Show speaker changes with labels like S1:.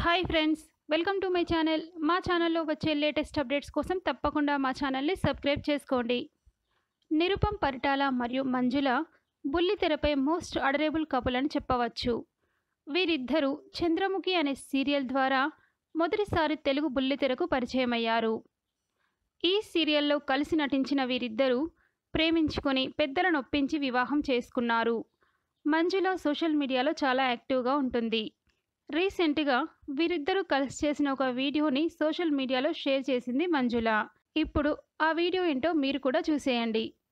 S1: hi friends welcome to my channel మా ఛానల్లో వచ్చే లేటెస్ట్ అప్డేట్స్ కోసం తప్పకుండా మా ఛానల్ని సబ్స్క్రైబ్ చేసుకోండి నిరుపం పరిటాల మరియు మంజుల బుల్లితెరపై మోస్ట్ అడరేబుల్ కపుల్ అని చెప్పవచ్చు వీరిద్దరూ చంద్రముఖి అనే సీరియల్ ద్వారా మొదటిసారి తెలుగు బుల్లితెరకు పరిచయమయ్యారు ఈ సీరియల్లో కలిసి నటించిన వీరిద్దరూ ప్రేమించుకొని పెద్దల నొప్పించి వివాహం చేసుకున్నారు మంజుల సోషల్ మీడియాలో చాలా యాక్టివ్గా ఉంటుంది రీసెంట్గా వీరిద్దరూ కలిసి చేసిన ఒక వీడియోని సోషల్ మీడియాలో షేర్ చేసింది మంజుల ఇప్పుడు ఆ వీడియో ఏంటో మీరు కూడా చూసేయండి